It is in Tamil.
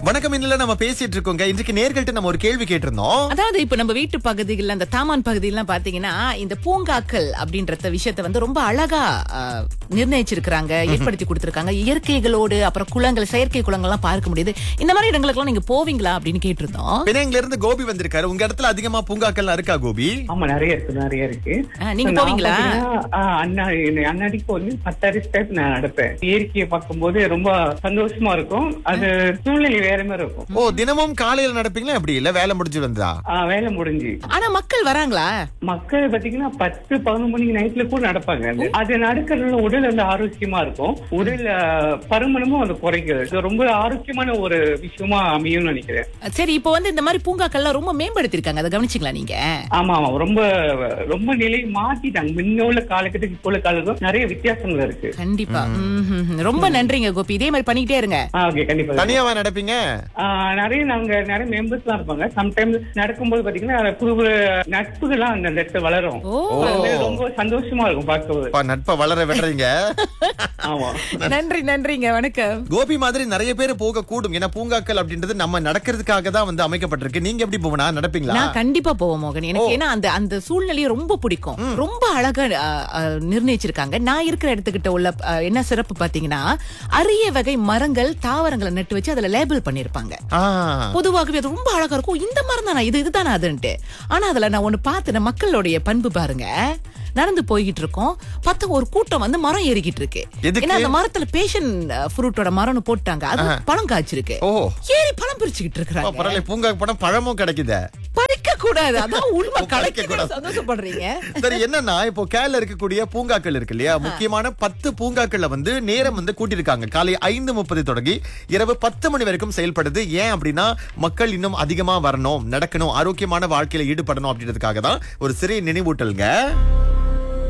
வணக்கம் இன்னில நம்ம பேசிட்டு இருக்கோங்க இன்றைக்கு நேர்கள்ட்ட நம்ம ஒரு கேள்வி கேட்டிருந்தோம் அதாவது இப்ப நம்ம வீட்டு பகுதிகள்ல அந்த தாமான் பகுதியெல்லாம் பாத்தீங்கன்னா இந்த பூங்காக்கள் அப்படின்ற விஷயத்தை வந்து ரொம்ப அழகா ஆ, நிர்ணயிச்சிருக்கிறாங்க ஏற்படுத்தி கொடுத்திருக்காங்க இயற்கைகளோடு அப்புறம் குளங்கள் செயற்கை குளங்கள்லாம் பார்க்க முடியுது இந்த மாதிரி இடங்களுக்கெல்லாம் நீங்க போவீங்களா அப்படின்னு கேட்டிருந்தோம் பிணையங்கல இருந்து கோபி வந்திருக்காரு உங்க இடத்துல அதிகமா பூங்காக்கள்லாம் இருக்கா கோபி ஆமா நிறைய இருக்கு நிறைய இருக்கு ஆ, நீங்க நான் போவீங்களா? பாத்தீங்கன்னா, ஆ, அண்ணா என்னை அண்ணாடிக்கு வந்து பத்தாயிரம் ஸ்டெப் நான் நடப்பேன் இயற்கையை பார்க்கும்போது ரொம்ப சந்தோஷமா இருக்கும் அது சூழ்நிலை வேற மாதிரி இருக்கும் ஓ தினமும் காலையில நடப்பீங்களா எப்படி இல்ல வேலை முடிஞ்சு வந்தா ஆ, வேலை முடிஞ்சு ஆனா மக்கள் வராங்களா மக்கள் பாத்தீங்கன்னா பத்து பதினொன்று மணிக்கு நைட்ல கூட நடப்பாங்க அது. அது நடக்கிறதுல உடல் வந்து ஆரோக்கியமா இருக்கும் உடல் ஆ, பருமனமும் அது குறைக்கிறது இது ரொம்ப ஆரோக்கியமான ஒரு விஷயமா அமையும்னு நினைக்கிறேன் சரி இப்போ வந்து இந்த மாதிரி பூங்காக்கள்லாம் ரொம்ப மேம்படுத்திருக்காங்க அதை கவனிச்சிங்களா நீங்க ஆமா ஆமா ரொம்ப ரொம்ப நிலை மாத்திட்டாங்க முன்ன உள்ள காலகட்டத்துக்கு இப்போ உள்ள காலத்துக்கும் நிறைய வித்தியாசங்கள் இருக்கு கண்டிப்பா ம்ஹும். ரொம்ப நன்றிங்க கோபி இதே மாதிரி பண்ணிக்கிட்டே இருங்க ஓகே கண்டிப்பா தனியாவா நடப்பீங்க ஆஹ் நிறைய நாங்க நிறைய மெம்பர்ஸ் எல்லாம் இருப்பாங்க சம்டைம்ஸ் நடக்கும்போது பாத்தீங்கன்னா புது புது நட்புகள்லாம் அந்த அந்த இடத்துல வளரும் ஓ. அது ரொம்ப சந்தோஷமா இருக்கும் பார்க்கும்போது அப்பா, நட்பை வளர விடுறீங்க ஆமா நன்றி நன்றிங்க வணக்கம் கோபி மாதிரி நிறைய பேர் போக கூடும் ஏன்னா பூங்காக்கள் அப்படின்றது நம்ம நடக்கிறதுக்காக தான் வந்து அமைக்கப்பட்டிருக்கு நீங்க எப்படி போவனா நடப்பீங்களா நான் கண்டிப்பா போவேன் மோகன் எனக்கு ஏன்னா அந்த அந்த சூழ்நிலையை ரொம்ப பிடிக்கும் ரொம்ப அழகா அ, அ, நிர்ணயிச்சிருக்காங்க நான் இருக்கிற இடத்துக்கிட்ட உள்ள அ, என்ன சிறப்பு பாத்தீங்கன்னா அரிய வகை மரங்கள் தாவரங்களை நட்டு வச்சு அதுல லேபிள் பண்ணிருப்பாங்க ஆ, பொதுவாகவே அது ரொம்ப அழகா இருக்கும் இந்த மரம் தானா இது இதுதானா அதுன்ட்டு ஆனா அதுல நான் ஒண்ணு பார்த்தேன் மக்களுடைய பண்பு பாருங்க நடந்து போய்கிட்டு இருக்கோம் பார்த்தா ஒரு கூட்டம் வந்து மரம் ஏறிக்கிட்டு இருக்கு எதுக்கு? ஏன்னா அந்த மரத்துல பேஷன் ஃப்ரூட்டோட மரம்னு போட்டாங்க அது பழம் காய்ச்சிருக்கு ஓ ஏறி பழம் பிரிச்சுக்கிட்டு அப்பா, இருக்காங்க பரவாயில்ல பூங்கா போனா பழமும் கிடைக்குதே பறிக்க கூடாது அதான் உண்மை பறிக்க கலைக்க கூடாது. சந்தோஷப்படுறீங்க சரி என்னன்னா இப்போ கேரள இருக்கக்கூடிய பூங்காக்கள் இருக்கு இல்லையா முக்கியமான பத்து பூங்காக்கள்ல வந்து நேரம் வந்து கூட்டியிருக்காங்க காலை ஐந்து முப்பது தொடங்கி இரவு பத்து மணி வரைக்கும் செயல்படுது ஏன் அப்படின்னா மக்கள் இன்னும் அதிகமா வரணும் நடக்கணும் ஆரோக்கியமான வாழ்க்கையில ஈடுபடணும் அப்படின்றதுக்காக தான் ஒரு சிறிய நினைவூட்டலுங்க